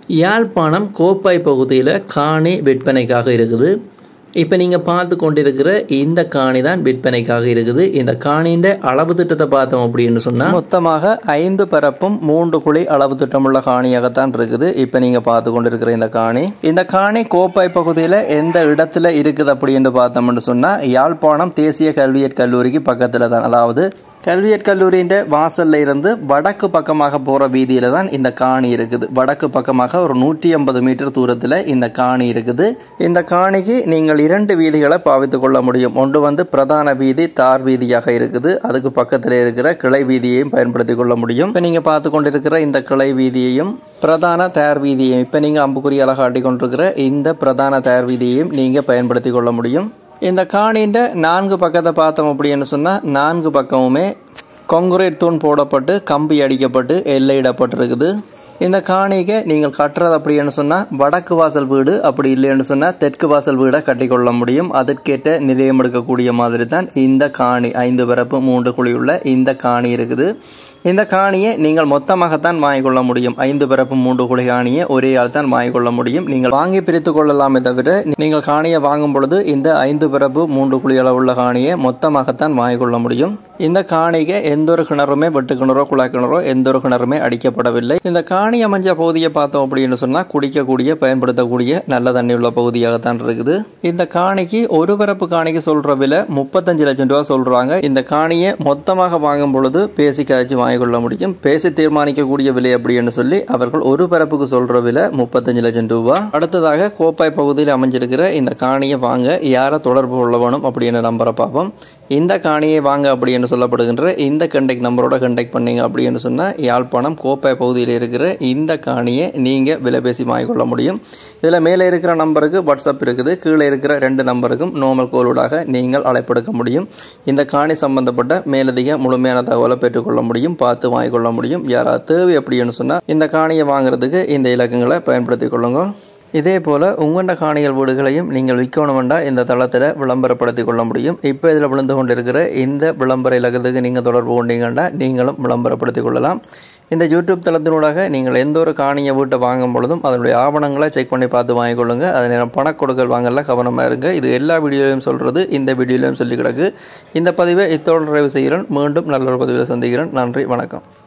யாழ்ப்பாணம் கோப்பாய் பகுதியில் காணி விற்பனைக்காக இருக்குது இப்போ நீங்கள் பார்த்து கொண்டிருக்கிற இந்த காணி தான் விற்பனைக்காக இருக்குது இந்த காணியின் அளவு திட்டத்தை பார்த்தோம் அப்படின்னு சொன்னால் மொத்தமாக ஐந்து பரப்பும் மூன்று குழி அளவு திட்டமுள்ள காணியாகத்தான் இருக்குது இப்போ நீங்கள் பார்த்து கொண்டிருக்கிற இந்த காணி இந்த காணி கோப்பாய் பகுதியில் எந்த இடத்துல இருக்குது அப்படின்னு பார்த்தோம்னு சொன்னால் யாழ்ப்பாணம் தேசிய கல்வியற் கல்லூரிக்கு பக்கத்தில் தான் அதாவது கல்வியற் கல்லூரியின் வாசல்ல இருந்து வடக்கு பக்கமாக போகிற வீதியில் தான் இந்த காணி இருக்குது வடக்கு பக்கமாக ஒரு நூற்றி ஐம்பது மீட்டர் தூரத்தில் இந்த காணி இருக்குது இந்த காணிக்கு நீங்கள் இரண்டு வீதிகளை பாவித்து கொள்ள முடியும் ஒன்று வந்து பிரதான வீதி தார் வீதியாக இருக்குது அதுக்கு பக்கத்தில் இருக்கிற கிளை வீதியையும் பயன்படுத்தி கொள்ள முடியும் இப்போ நீங்கள் பார்த்து கொண்டிருக்கிற இந்த கிளை வீதியையும் பிரதான தயார் வீதியையும் இப்போ நீங்கள் அம்புக்குறியால் காட்டி கொண்டிருக்கிற இந்த பிரதான தயார் வீதியையும் நீங்கள் பயன்படுத்தி கொள்ள முடியும் இந்த காணின்ற நான்கு பக்கத்தை பார்த்தோம் அப்படின்னு சொன்னால் நான்கு பக்கமுமே கொங்குரேட் தூண் போடப்பட்டு கம்பி அடிக்கப்பட்டு எல்லையிடப்பட்டிருக்குது இந்த காணிக்கு நீங்கள் கட்டுறது அப்படின்னு சொன்னால் வடக்கு வாசல் வீடு அப்படி இல்லைன்னு சொன்னால் தெற்கு வாசல் வீடை கட்டிக்கொள்ள முடியும் அதற்கேற்ற நிலையம் எடுக்கக்கூடிய மாதிரி தான் இந்த காணி ஐந்து பரப்பு மூன்று குழியுள்ள இந்த காணி இருக்குது இந்த காணியை நீங்கள் மொத்தமாகத்தான் வாங்கிக்கொள்ள முடியும் ஐந்து பிறப்பு மூன்று குழி காணியை ஒரே ஆள் தான் வாங்கிக்கொள்ள முடியும் நீங்கள் வாங்கி பிரித்து கொள்ளலாமே தவிர நீங்கள் காணியை வாங்கும் பொழுது இந்த ஐந்து பிறப்பு மூன்று குழி அளவுள்ள காணியை மொத்தமாகத்தான் வாங்கிக்கொள்ள முடியும் இந்த காணிக்கு எந்த ஒரு கிணறுமே வெட்டு கிணறோ குழாய் கிணறோ எந்த ஒரு கிணறுமே அடிக்கப்படவில்லை இந்த காணி அமைஞ்ச பகுதியை பார்த்தோம் அப்படின்னு சொன்னால் குடிக்கக்கூடிய பயன்படுத்தக்கூடிய நல்ல தண்ணி உள்ள பகுதியாகத்தான் இருக்குது இந்த காணிக்கு ஒரு பிறப்பு காணிக்கு சொல்ற விலை முப்பத்தஞ்சு லட்சம் ரூபா சொல்றாங்க இந்த காணியை மொத்தமாக வாங்கும் பொழுது பேசி கழிச்சு வாங்கிக்கொள்ள முடியும் பேசி தீர்மானிக்கக்கூடிய விலை அப்படின்னு சொல்லி அவர்கள் ஒரு பரப்புக்கு சொல்ற விலை முப்பத்தஞ்சு லட்சம் ரூபா அடுத்ததாக கோப்பாய் பகுதியில் அமைஞ்சிருக்கிற இந்த காணியை வாங்க யாரை தொடர்பு கொள்ள வேணும் அப்படின்னு நம்பரை பார்ப்போம் இந்த காணியை வாங்க அப்படின்னு சொல்லப்படுகின்ற இந்த கண்டெக்ட் நம்பரோட கண்டெக்ட் பண்ணீங்க அப்படின்னு சொன்னால் யாழ்ப்பாணம் கோப்பாய் பகுதியில் இருக்கிற இந்த காணியை நீங்கள் விலை பேசி வாங்கிக்கொள்ள முடியும் இதில் மேலே இருக்கிற நம்பருக்கு வாட்ஸ்அப் இருக்குது கீழே இருக்கிற ரெண்டு நம்பருக்கும் நார்மல் கோலூடாக நீங்கள் அழைப்பெடுக்க முடியும் இந்த காணி சம்பந்தப்பட்ட மேலதிக முழுமையான தகவலை பெற்றுக்கொள்ள முடியும் பார்த்து வாங்கிக்கொள்ள முடியும் யாராவது தேவை அப்படின்னு சொன்னால் இந்த காணியை வாங்குறதுக்கு இந்த இலக்கங்களை பயன்படுத்தி கொள்ளுங்க இதே போல் உங்கண்ட காணிகள் வீடுகளையும் நீங்கள் விற்கணுமெண்டா இந்த தளத்தில் விளம்பரப்படுத்தி கொள்ள முடியும் இப்போ இதில் விழுந்து கொண்டிருக்கிற இந்த விளம்பர இலக்கத்துக்கு நீங்கள் தொடர்பு கொண்டீங்கன்னா நீங்களும் விளம்பரப்படுத்தி கொள்ளலாம் இந்த யூடியூப் தளத்தினூடாக நீங்கள் எந்த ஒரு காணியை வீட்டை வாங்கும் பொழுதும் அதனுடைய ஆவணங்களை செக் பண்ணி பார்த்து வாங்கிக்கொள்ளுங்க அது நேரம் பண கொடுக்கல் வாங்கல கவனமாக இருங்க இது எல்லா வீடியோலையும் சொல்கிறது இந்த வீடியோலையும் சொல்லி கிடக்கு இந்த பதிவை இத்தோடு நிறைவு செய்கிறேன் மீண்டும் நல்ல ஒரு பதிவில் சந்திக்கிறேன் நன்றி வணக்கம்